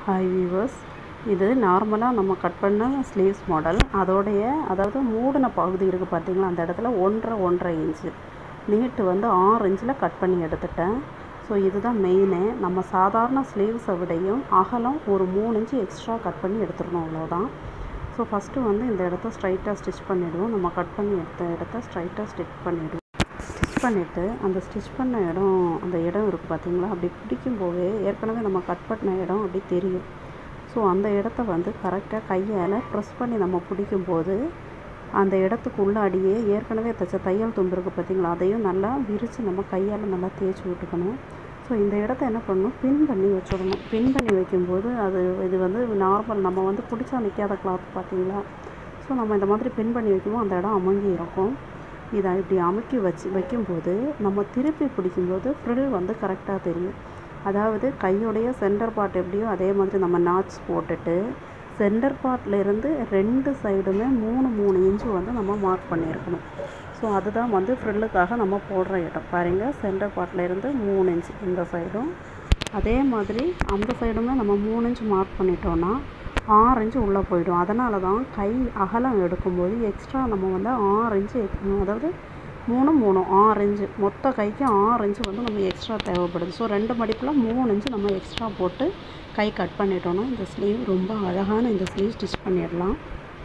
hi viewers இது நார்மலாக நம்ம கட் பண்ண ஸ்லீவ்ஸ் மாடல் அதோடைய அதாவது மூடின பகுதி இருக்குது பார்த்தீங்களா அந்த இடத்துல ஒன்றரை ஒன்றரை இன்ச்சு நீட்டு வந்து ஆறு இன்ச்சில் கட் பண்ணி எடுத்துட்டேன் ஸோ இதுதான் மெயினு நம்ம சாதாரண ஸ்லீவ்ஸை விடையும் அகலம் ஒரு மூணு இன்ச்சு எக்ஸ்ட்ரா கட் பண்ணி எடுத்துடணும் அவ்வளோதான் ஸோ ஃபஸ்ட்டு வந்து இந்த இடத்த ஸ்ட்ரைட்டாக ஸ்டிச் பண்ணிவிடுவோம் நம்ம கட் பண்ணி எடுத்த இடத்த ஸ்ட்ரைட்டாக ஸ்டிச் பண்ணிவிடுவோம் ஸ்டிச் பண்ணிவிட்டு அந்த ஸ்டிச் பண்ண இடம் அந்த இடம் இருக்குது பார்த்தீங்களா அப்படி பிடிக்கும் போதே ஏற்கனவே நம்ம கட் பண்ண இடம் அப்படி தெரியும் ஸோ அந்த இடத்த வந்து கரெக்டாக கையால் ப்ரெஸ் பண்ணி நம்ம பிடிக்கும்போது அந்த இடத்துக்கு உள்ளாடியே ஏற்கனவே தைச்ச தையல் தும்பு இருக்குது பார்த்தீங்களா அதையும் நல்லா விரித்து நம்ம கையால் நல்லா தேய்ச்சி விட்டுக்கணும் ஸோ இந்த இடத்த என்ன பண்ணணும் பின் பண்ணி வச்சிடணும் பின் பண்ணி வைக்கும்போது அது இது வந்து நார்மல் நம்ம வந்து பிடிச்சா நிற்காத கிளாத் பார்த்தீங்களா ஸோ நம்ம இந்த மாதிரி பின் பண்ணி வைக்கும்போது அந்த இடம் அமுங்கி இருக்கும் இதை இப்படி அமுக்கி வச்சு வைக்கும்போது நம்ம திருப்பி பிடிக்கும்போது ஃப்ரில் வந்து கரெக்டாக தெரியும் அதாவது கையோடைய சென்டர் பார்ட் எப்படியோ அதே மாதிரி நம்ம நாட்ஸ் போட்டுட்டு சென்டர் பார்ட்லேருந்து ரெண்டு சைடுமே மூணு மூணு இன்ச்சு வந்து நம்ம மார்க் பண்ணியிருக்கணும் ஸோ அதுதான் வந்து ஃப்ரில்லுக்காக நம்ம போடுற இடம் பாருங்கள் சென்டர் பார்ட்லேருந்து மூணு இன்ச்சு இந்த சைடும் அதே மாதிரி அந்த சைடுமே நம்ம மூணு இன்ச்சு மார்க் பண்ணிட்டோன்னா ஆறு இன்ச்சு உள்ளே போயிடும் அதனால தான் கை அகலம் எடுக்கும்போது எக்ஸ்ட்ரா நம்ம வந்து ஆறு இன்ச்சு அதாவது மூணு மூணு ஆறு இன்ச்சு மொத்த கைக்கு ஆறு இன்ச்சு வந்து நம்ம எக்ஸ்ட்ரா தேவைப்படுது ஸோ ரெண்டு மடிப்பில் மூணு இன்ச்சு நம்ம எக்ஸ்ட்ரா போட்டு கை கட் பண்ணிட்டோன்னா இந்த ஸ்லீவ் ரொம்ப அழகான இந்த ஸ்லீவ் ஸ்டிச் பண்ணிடலாம்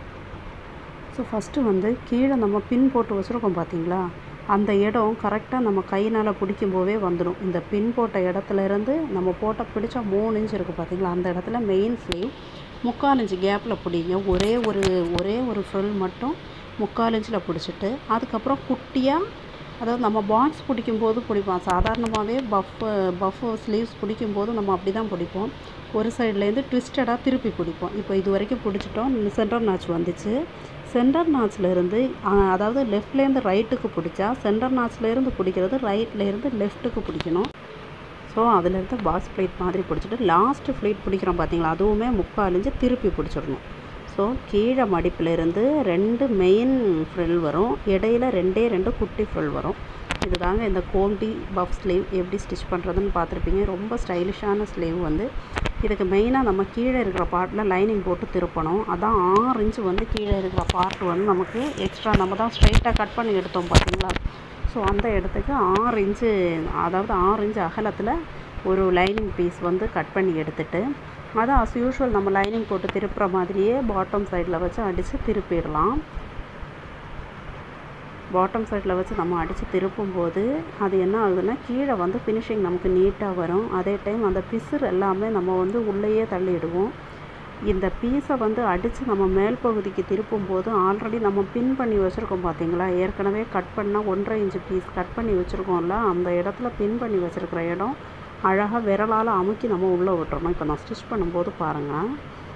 ஸோ ஃபஸ்ட்டு வந்து கீழே நம்ம பின் போட்டு வச்சுருக்கோம் பார்த்தீங்களா அந்த இடம் கரெக்டாக நம்ம கையினால் பிடிக்கும் போதே வந்துடும் இந்த பின் போட்ட இடத்துல இருந்து நம்ம போட்ட பிடிச்சா மூணு இன்ச் இருக்குது பார்த்தீங்களா அந்த இடத்துல மெயின் ஸ்லீவ் முக்கால் இன்ச்சு கேப்பில் பிடிங்க ஒரே ஒரு ஒரே ஒரு ஃப்ரில் மட்டும் முக்கால் இன்ச்சில் பிடிச்சிட்டு அதுக்கப்புறம் குட்டியாக அதாவது நம்ம பாட்ஸ் பிடிக்கும்போது பிடிப்போம் சாதாரணமாகவே பஃப் பஃப் ஸ்லீவ்ஸ் பிடிக்கும்போது நம்ம அப்படி தான் பிடிப்போம் ஒரு சைட்லேருந்து ட்விஸ்டடாக திருப்பி பிடிப்போம் இப்போ இது வரைக்கும் பிடிச்சிட்டோம் சென்டர் நாச் வந்துச்சு சென்டர் நாச்லேருந்து அதாவது லெஃப்ட்லேருந்து ரைட்டுக்கு பிடிச்சா சென்டர் நாச்லேருந்து பிடிக்கிறது ரைட்லேருந்து லெஃப்ட்டுக்கு பிடிக்கணும் ஸோ அதுலேருந்து பாஸ் ஃப்ளைட் மாதிரி பிடிச்சிட்டு லாஸ்ட்டு ஃப்ளைட் பிடிக்கிறோம் பார்த்தீங்களா அதுவுமே முக்கால் இன்ச்சு திருப்பி பிடிச்சிடணும் ஸோ கீழே மடிப்பிலேருந்து ரெண்டு மெயின் ஃப்ரில் வரும் இடையில ரெண்டே ரெண்டு குட்டி ஃப்ரில் வரும் இதுதாங்க இந்த கோம்டி பஃப் ஸ்லீவ் எப்படி ஸ்டிச் பண்ணுறதுன்னு பார்த்துருப்பீங்க ரொம்ப ஸ்டைலிஷான ஸ்லீவ் வந்து இதுக்கு மெயினாக நம்ம கீழே இருக்கிற பார்ட்டில் லைனிங் போட்டு திருப்பணும் அதான் ஆறு இன்ச்சு வந்து கீழே இருக்கிற பார்ட் வந்து நமக்கு எக்ஸ்ட்ரா நம்ம தான் ஸ்ட்ரைட்டாக கட் பண்ணி எடுத்தோம் பார்த்தீங்களா ஸோ அந்த இடத்துக்கு ஆறு இன்ச்சு அதாவது ஆறு இன்ச்சு அகலத்தில் ஒரு லைனிங் பீஸ் வந்து கட் பண்ணி எடுத்துட்டு அதை அஸ் யூஷுவல் நம்ம லைனிங் போட்டு திருப்புற மாதிரியே பாட்டம் சைடில் வச்சு அடித்து திருப்பிடலாம் பாட்டம் சைடில் வச்சு நம்ம அடித்து திருப்பும்போது அது என்ன ஆகுதுன்னா கீழே வந்து ஃபினிஷிங் நமக்கு நீட்டாக வரும் அதே டைம் அந்த பிசுறு எல்லாமே நம்ம வந்து உள்ளேயே தள்ளிடுவோம் இந்த பீஸை வந்து அடித்து நம்ம மேல் பகுதிக்கு திருப்பும்போது ஆல்ரெடி நம்ம பின் பண்ணி வச்சுருக்கோம் பார்த்தீங்களா ஏற்கனவே கட் பண்ணால் ஒன்றரை இன்ச்சு பீஸ் கட் பண்ணி வச்சுருக்கோம்ல அந்த இடத்துல பின் பண்ணி வச்சுருக்கிற இடம் அழகாக விரலால் அமுக்கி நம்ம உள்ளே விட்டுறணும் இப்போ நான் ஸ்டிச் பண்ணும்போது பாருங்கள்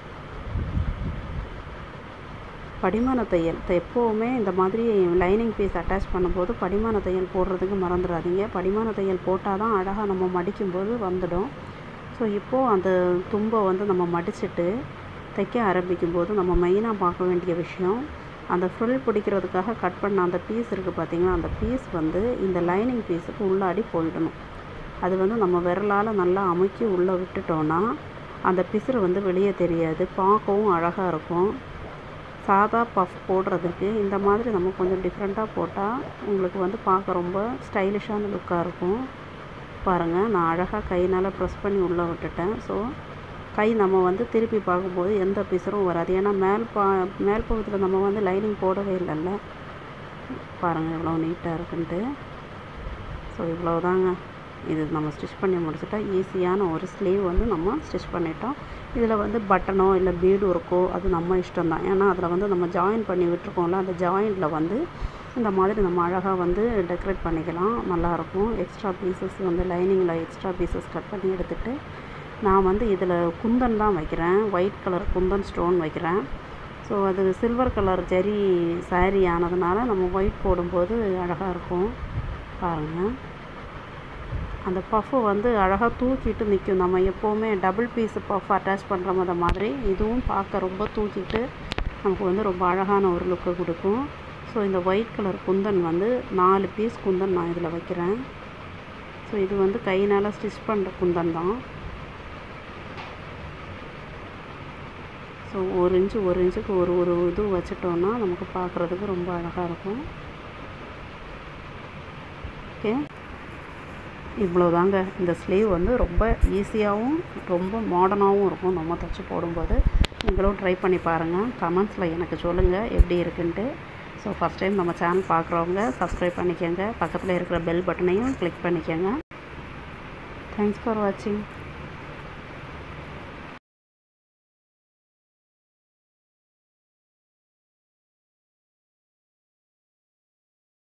படிமான தையல் எப்போவுமே இந்த மாதிரி லைனிங் பீஸ் அட்டாச் பண்ணும்போது படிமான தையல் போடுறதுக்கு மறந்துடாதீங்க படிமான தையல் போட்டால் தான் அழகாக நம்ம மடிக்கும்போது வந்துடும் ஸோ இப்போது அந்த தும்பை வந்து நம்ம மடிச்சுட்டு தைக்க ஆரம்பிக்கும்போது நம்ம மெயினாக பார்க்க வேண்டிய விஷயம் அந்த ஃப்ரில் பிடிக்கிறதுக்காக கட் பண்ண அந்த பீஸ் இருக்குது பார்த்திங்களா அந்த பீஸ் வந்து இந்த லைனிங் பீஸுக்கு உள்ளாடி போயிடணும் அது வந்து நம்ம விரலால் நல்லா அமுக்கி உள்ளே விட்டுட்டோன்னா அந்த பிசுறு வந்து வெளியே தெரியாது பார்க்கவும் அழகாக இருக்கும் சாதா பஃப் போடுறதுக்கு இந்த மாதிரி நம்ம கொஞ்சம் டிஃப்ரெண்ட்டாக போட்டால் உங்களுக்கு வந்து பார்க்க ரொம்ப ஸ்டைலிஷான லுக்காக இருக்கும் பாருங்கள் நான் அழகாக கையினால் ப்ரெஸ் பண்ணி உள்ளே விட்டுட்டேன் ஸோ கை நம்ம வந்து திருப்பி பார்க்கும்போது எந்த பிசரும் வராது ஏன்னா மேல் பா மேல் பகுதியில் நம்ம வந்து லைனிங் போடவே இல்லைல்ல பாருங்கள் இவ்வளோ நீட்டாக இருக்குன்ட்டு ஸோ இவ்வளோ தாங்க இது நம்ம ஸ்டிச் பண்ணி முடிச்சுட்டா ஈஸியான ஒரு ஸ்லீவ் வந்து நம்ம ஸ்டிச் பண்ணிட்டோம் இதில் வந்து பட்டனோ இல்லை பீடு இருக்கோ அது நம்ம இஷ்டம் தான் ஏன்னா அதில் வந்து நம்ம ஜாயின் பண்ணி விட்டுருக்கோம்ல அந்த ஜாயிண்டில் வந்து இந்த மாதிரி நம்ம அழகாக வந்து டெக்கரேட் பண்ணிக்கலாம் நல்லாயிருக்கும் எக்ஸ்ட்ரா பீசஸ் வந்து லைனிங்கில் எக்ஸ்ட்ரா பீசஸ் கட் பண்ணி எடுத்துகிட்டு நான் வந்து இதில் குந்தன் தான் வைக்கிறேன் ஒயிட் கலர் குந்தன் ஸ்டோன் வைக்கிறேன் ஸோ அது சில்வர் கலர் ஜரி சாரீ ஆனதுனால நம்ம ஒயிட் போடும்போது அழகாக இருக்கும் பாருங்கள் அந்த பஃப்பு வந்து அழகாக தூக்கிட்டு நிற்கும் நம்ம எப்போவுமே டபுள் பீஸ் பஃப் அட்டாச் பண்ணுற மாதிரி இதுவும் பார்க்க ரொம்ப தூக்கிட்டு நமக்கு வந்து ரொம்ப அழகான ஒரு லுக்கை கொடுக்கும் ஸோ இந்த ஒயிட் கலர் குந்தன் வந்து நாலு பீஸ் குந்தன் நான் இதில் வைக்கிறேன் ஸோ இது வந்து கையினால் ஸ்டிச் பண்ணுற குந்தன் தான் ஸோ ஒரு இன்ச்சு ஒரு இன்ச்சுக்கு ஒரு ஒரு இது வச்சுட்டோன்னா நமக்கு பார்க்குறதுக்கு ரொம்ப அழகாக இருக்கும் ஓகே இவ்வளோதாங்க இந்த ஸ்லீவ் வந்து ரொம்ப ஈஸியாகவும் ரொம்ப மாடர்னாகவும் இருக்கும் நம்ம தைச்சி போடும்போது நீங்களும் ட்ரை பண்ணி பாருங்கள் கமெண்ட்ஸில் எனக்கு சொல்லுங்கள் எப்படி இருக்குன்ட்டு ஸோ ஃபஸ்ட் டைம் நம்ம சேனல் பார்க்குறவங்க சப்ஸ்கிரைப் பண்ணிக்கோங்க பக்கத்தில் இருக்கிற பெல் பட்டனையும் கிளிக் பண்ணிக்கோங்க தேங்க்ஸ் ஃபார் வாட்சிங்